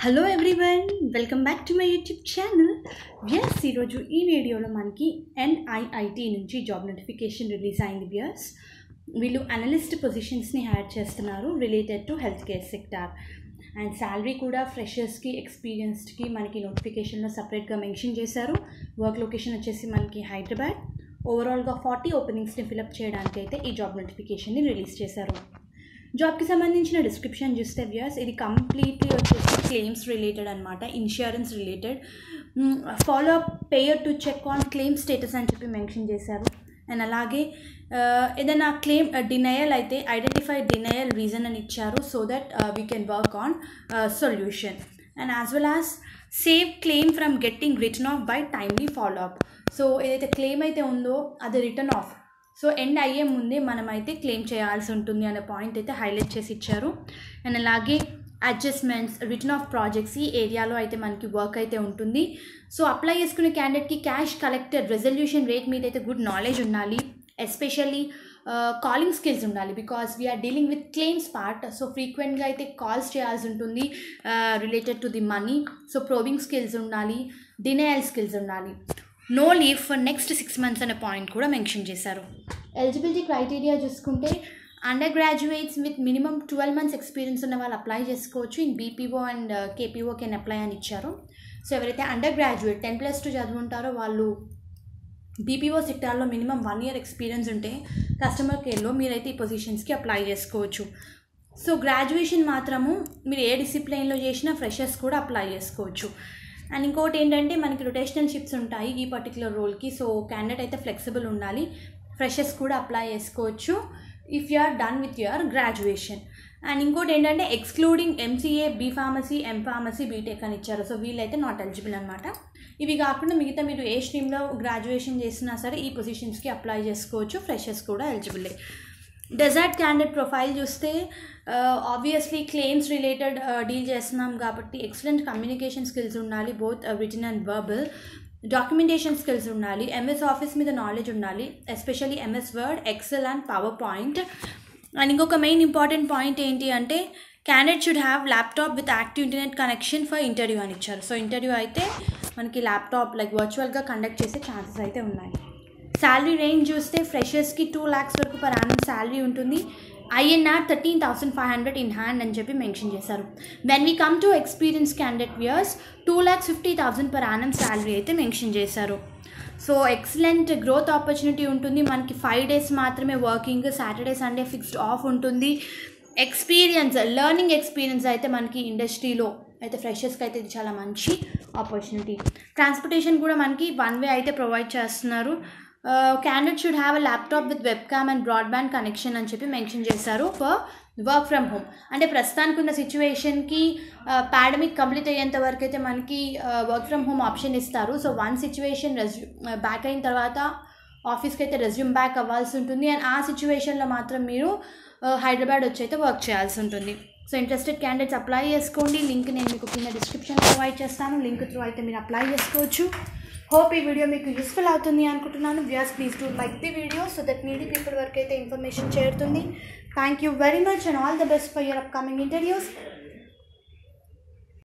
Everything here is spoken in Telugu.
hello everyone welcome back to my YouTube channel yes ఈరోజు ఈ వీడియోలో మనకి ఎన్ఐఐటి నుంచి జాబ్ నోటిఫికేషన్ రిలీజ్ అయింది బియర్స్ వీళ్ళు అనలిస్ట్ పొజిషన్స్ని హ్యాడ్ చేస్తున్నారు related to health care sector and salary కూడా ఫ్రెషర్స్కి ఎక్స్పీరియన్స్డ్కి మనకి నోటిఫికేషన్లో సపరేట్గా మెన్షన్ చేశారు వర్క్ లొకేషన్ వచ్చేసి మనకి హైదరాబాద్ ఓవరాల్గా ఫార్టీ ఓపెనింగ్స్ని ఫిలప్ చేయడానికి అయితే ఈ జాబ్ నోటిఫికేషన్ని రిలీజ్ చేశారు జాబ్కి సంబంధించిన డిస్క్రిప్షన్ చూస్తే వ్యూస్ ఇది కంప్లీట్లీ వచ్చేసి క్లెయిమ్స్ రిలేటెడ్ అనమాట insurance related follow up payer to check on claim status అని చెప్పి మెన్షన్ చేశారు అండ్ అలాగే ఏదైనా క్లెయిమ్ డినయల్ అయితే ఐడెంటిఫై డినయల్ రీజన్ అని ఇచ్చారు so that we can work on solution and as well as save claim from getting written off by timely follow up so ఏదైతే క్లెయిమ్ అయితే ఉందో అది రిటర్న్ ఆఫ్ సో ఎండ్ అయ్యే ముందే మనమైతే క్లెయిమ్ చేయాల్సి ఉంటుంది అనే పాయింట్ అయితే హైలైట్ చేసి ఇచ్చారు అండ్ అలాగే అడ్జస్ట్మెంట్స్ రిటర్న్ ఆఫ్ ప్రాజెక్ట్స్ ఈ ఏరియాలో అయితే మనకి వర్క్ అయితే ఉంటుంది సో అప్లై చేసుకునే క్యాండిడేట్కి క్యాష్ కలెక్టెడ్ రెజల్యూషన్ రేట్ మీద అయితే గుడ్ నాలెడ్జ్ ఉండాలి ఎస్పెషల్లీ కాలింగ్ స్కిల్స్ ఉండాలి because we're dealing with claims part so ఫ్రీక్వెంట్గా అయితే కాల్స్ చేయాల్సి ఉంటుంది related to the money so probing skills ఉండాలి డినయల్ స్కిల్స్ ఉండాలి no leave for next six months అనే పాయింట్ కూడా మెన్షన్ చేశారు ఎలిజిబిలిటీ క్రైటీరియా చూసుకుంటే undergraduates with minimum twelve months experience ఉన్న వాళ్ళు అప్లై చేసుకోవచ్చు in BPO and KPO can apply అని ఇచ్చారు సో ఎవరైతే undergraduate ten plus two చదువుంటారో వాళ్ళు బీపీఓ సెక్టార్లో మినిమం వన్ ఇయర్ ఎక్స్పీరియన్స్ ఉంటే కస్టమర్ కేర్లో మీరైతే ఈ పొజిషన్స్కి అప్లై చేసుకోవచ్చు సో గ్రాడ్యుయేషన్ మాత్రము మీరు ఏ డిసిప్లైన్లో చేసినా ఫ్రెషర్స్ కూడా అప్లై చేసుకోవచ్చు అండ్ ఇంకోటి ఏంటంటే మనకి రొటేషనల్ షిప్స్ ఉంటాయి ఈ పర్టికులర్ రోల్కి సో క్యాండిడేట్ అయితే ఫ్లెక్సిబుల్ ఉండాలి ఫ్రెషర్స్ కూడా అప్లై చేసుకోవచ్చు if you are done with your graduation and ఇంకోటి ఏంటంటే excluding MCA B pharmacy M pharmacy BTech అని ఇచ్చారు సో వీళ్ళైతే నాట్ ఎలిజిబుల్ అనమాట ఇవి కాకుండా మిగతా మీరు ఏ స్ట్రీమ్లో గ్రాడ్యుయేషన్ చేసినా సరే ఈ పొజిషన్స్కి అప్లై చేసుకోవచ్చు ఫ్రెషర్స్ కూడా ఎలిజిబులే డెజర్ట్ క్యాండిడేట్ ప్రొఫైల్ చూస్తే ఆబ్వియస్లీ క్లెయిమ్స్ రిలేటెడ్ డీల్ చేస్తున్నాం కాబట్టి ఎక్సలెంట్ కమ్యూనికేషన్ స్కిల్స్ ఉండాలి both written and verbal documentation skills ఉండాలి ఎంఎస్ ఆఫీస్ మీద నాలెడ్జ్ ఉండాలి especially MS Word Excel and PowerPoint and ఇంకొక మెయిన్ ఇంపార్టెంట్ పాయింట్ ఏంటి అంటే candidate should have laptop with active internet connection for interview అని ఇచ్చారు సో ఇంటర్వ్యూ అయితే మనకి ల్యాప్టాప్ లైక్ వర్చువల్గా కండక్ట్ చేసే ఛాన్సెస్ అయితే ఉన్నాయి శాలరీ రేంజ్ చూస్తే ఫ్రెషర్స్కి టూ ల్యాక్స్ వరకు పర్ యానం శాలరీ ఉంటుంది INR thirteen thousand five hundred in hand అని చెప్పి మెన్షన్ చేశారు when we come to experience candidate వియర్స్ two lakhs fifty thousand per annum salary అయితే మెన్షన్ చేశారు సో ఎక్సలెంట్ గ్రోత్ ఆపర్చునిటీ ఉంటుంది మనకి ఫైవ్ డేస్ మాత్రమే working Saturday Sunday fixed off ఉంటుంది ఎక్స్పీరియన్స్ లెర్నింగ్ ఎక్స్పీరియన్స్ అయితే మనకి ఇండస్ట్రీలో అయితే ఫ్రెషర్స్కి అయితే ఇది చాలా మంచి ఆపర్చునిటీ ట్రాన్స్పోర్టేషన్ కూడా మనకి వన్ వే అయితే ప్రొవైడ్ చేస్తున్నారు candidate should have a laptop with webcam and broadband connection అని చెప్పి మెన్షన్ చేశారు ఫర్ వర్క్ ఫ్రమ్ హోమ్ అంటే ప్రస్తుతానికి ఉన్న సిచ్యువేషన్కి పాడమిక్ కంప్లీట్ అయ్యేంత వరకు అయితే మనకి వర్క్ ఫ్రమ్ హోమ్ ఆప్షన్ ఇస్తారు so one situation resume back అయిన తర్వాత ఆఫీస్కి అయితే రెజ్యూమ్ బ్యాక్ అవ్వాల్సి ఉంటుంది అండ్ ఆ సిచ్యువేషన్లో మాత్రం మీరు హైదరాబాద్ వచ్చి అయితే వర్క్ చేయాల్సి ఉంటుంది సో ఇంట్రెస్టెడ్ క్యాండిడేట్స్ అప్లై చేసుకోండి లింక్ నేను మీకు కింద డిస్క్రిప్షన్ ప్రొవైడ్ చేస్తాను లింక్ త్రూ అయితే మీరు అప్లై చేసుకోవచ్చు హోప్ ఈ వీడియో మీకు యూస్ఫుల్ అవుతుంది అనుకుంటున్నాను views please to like the video so that needy people వరకు అయితే ఇన్ఫర్మేషన్ చేరుతుంది thank you very much and all the best for your upcoming interviews